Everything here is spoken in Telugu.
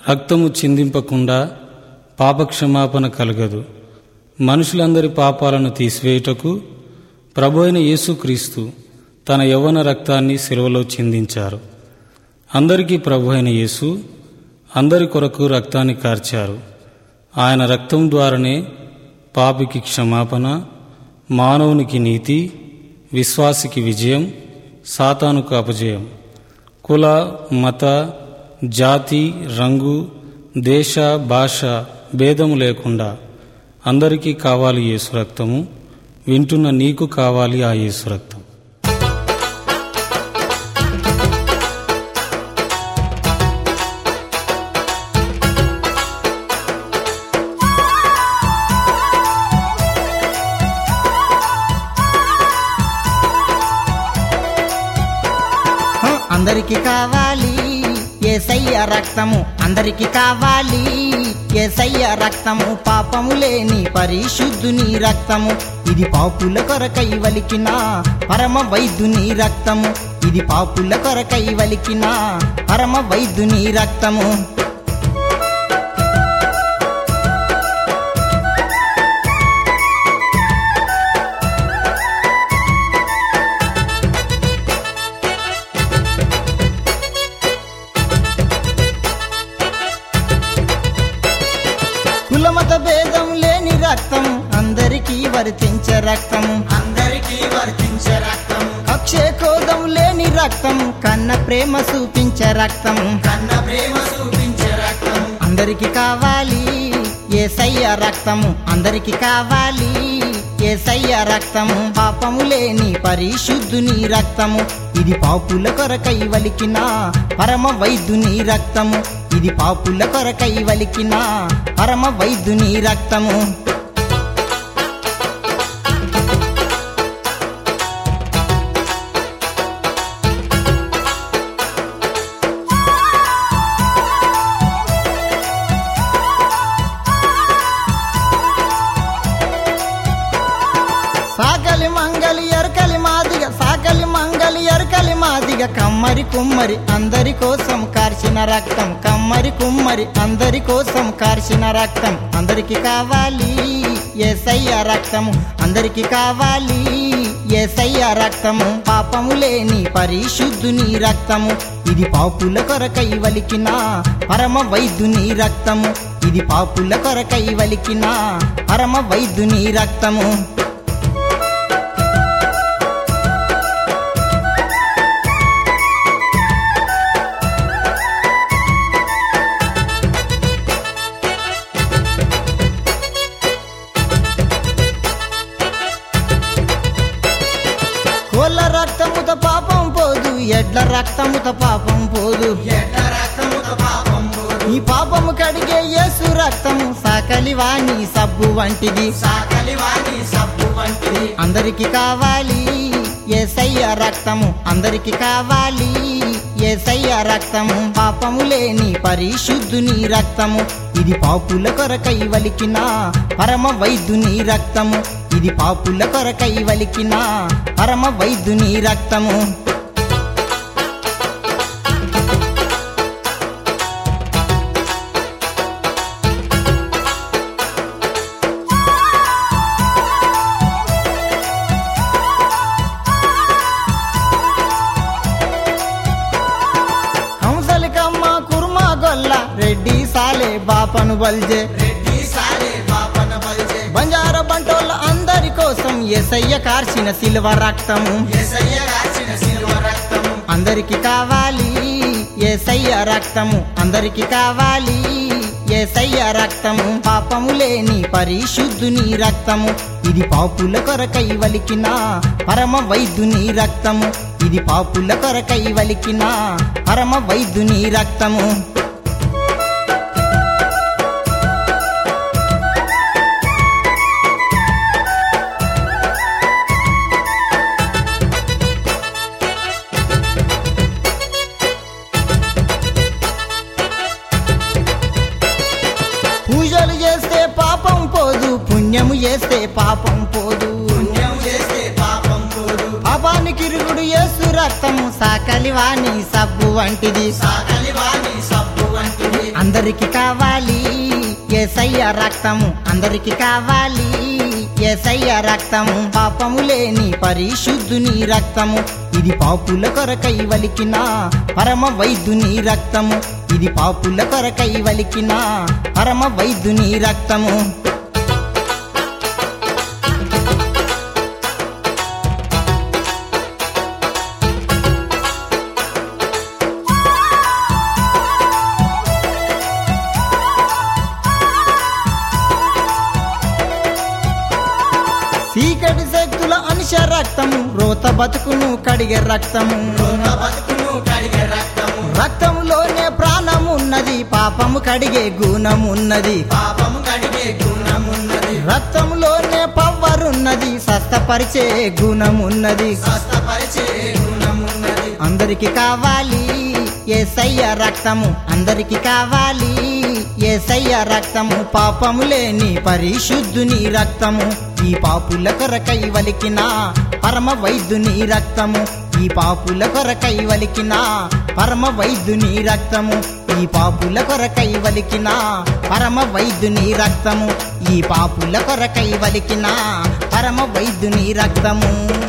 రక్తము చిందింపకుండా పాపక్షమాపణ కలగదు మనుషులందరి పాపాలను తీసివేయుటకు ప్రభు అయిన యేసుక్రీస్తు తన యవ్వన రక్తాన్ని శిలువలో చిందించారు అందరికీ ప్రభు అయిన యేసు అందరి కొరకు రక్తాన్ని కార్చారు ఆయన రక్తం ద్వారానే పాపికి క్షమాపణ మానవునికి నీతి విశ్వాసికి విజయం సాతానుకు అపజయం కుల మత జాతి రంగు దేశ భాష భేదము లేకుండా అందరికీ కావాలి యేసు రక్తము వింటున్న నీకు కావాలి ఆ యేసు రక్తం హ, అందరికి కావాలి ఏసయ్య రక్తము అందరికి కావాలి ఏసయ్య రక్తము పాపము లేని పరిశుద్ధుని రక్తము ఇది పాపుల కొరకై వలికిన పరమ వైద్యుని రక్తము ఇది పాపుల కొరకై వలికిన పరమ వైద్యుని రక్తము కులమత భేదం లేని రక్తం అందరికీ వర్తించే రక్తం అందరికీ వర్తించే రక్తం కక్షే కోదం లేని రక్తం కన్న ప్రేమ చూపించే రక్తం కన్న ప్రేమ చూపించే రక్తం అందరికి కావాలి ఏసయ్య రక్తము అందరికి కావాలి ఏసయ్య రక్తము పాపము లేని పరిశుద్ధుని రక్తము ఇది పాపుల కొరకై వలికిన పరమ వైద్యుని రక్తము ఇది పాపుల కొరకై వలికిన పరమ వైద్యుని రక్తము సాకలి మంగలి ఎరకలి మాదిగ సాకలి మంగలి ఎరకలి మాదిగ కమ్మరి కుమ్మరి అందరి కోసం కార్చిన రక్తం కమ్మరి కుమ్మరి అందరి కోసం కార్చిన రక్తం అందరికి కావాలి ఏసయ్య రక్తము అందరికి కావాలి ఏసయ్య రక్తము పాపము లేని పరిశుద్ధుని రక్తము ఇది పాపుల కొరకై వలికిన పరమ వైద్యుని రక్తము ఇది పాపుల కొరకై వలికిన పరమ వైద్యుని రక్తము కోళ్ళ రక్తముత పాపం పోదు ఎడ్ల రక్తముత పాపం పోదు ఈ పాపము కడిగే యేసు రక్తము సాకలి వాణి సబ్బు వంటిది అందరికి కావాలి ఏసయ్య రక్తము అందరికి కావాలి ఏసయ్య రక్తము పాపము లేని పరిశుద్ధుని రక్తము ఇది పాపుల కొరకై వలికిన పరమ వైద్యుని రక్తము ఇది పాపుల కొరకై వలికిన పరమ వైద్యుని రక్తము హంసలికమ్మ కుర్మా గొల్ల రెడ్డి సాలే బాపను బల్జే బంజార బంటోళ్ళ అందరి కోసం ఎసయ్య కార్చిన సిల్వ రక్తము అందరికి కావాలి ఏసయ్య రక్తము అందరికి కావాలి ఏసయ్య రక్తము పాపము లేని పరిశుద్ధుని రక్తము ఇది పాపుల కొరకై వలికిన పరమ వైద్యుని రక్తము ఇది పాపుల కొరకై వలికిన పరమ వైద్యుని రక్తము పూజలు చేస్తే పాపం పోదు పుణ్యము చేస్తే పాపం పోదు పాపానికి ఇరుగుడు యేసు రక్తము సాకలి వాణి సబ్బు వంటిది అందరికి కావాలి ఏసయ్య రక్తము అందరికి కావాలి ఏసయ్య రక్తము పాపము లేని పరిశుద్ధుని రక్తము ఇది పాపుల కొరకై వలికిన పరమ వైద్యుని రక్తము ఇది పాపుల కొరకై వలికిన పరమ వైద్యుని రక్తము చీకటి శక్తుల అంశ రక్తము రోత బతుకును కడిగే రక్తము రక్తములోనే ప్రాణమున్నది పాపము కడిగే గుణమున్నది రక్తములోనే పవ్వరున్నది స్వస్థపరిచే గుణమున్నది అందరికి కావాలి ఏసయ్య రక్తము అందరికి కావాలి ఏసయ్య రక్తము పాపము లేని పరిశుద్ధుని రక్తము ఈ పాపుల కొరకై వలికిన పరమ వైద్యుని రక్తము ఈ పాపుల కొరకై వలికిన పరమ వైద్యుని రక్తము ఈ పాపుల కొరకై వలికిన పరమ వైద్యుని రక్తము ఈ పాపుల కొరకై వలికిన పరమ వైద్యుని రక్తము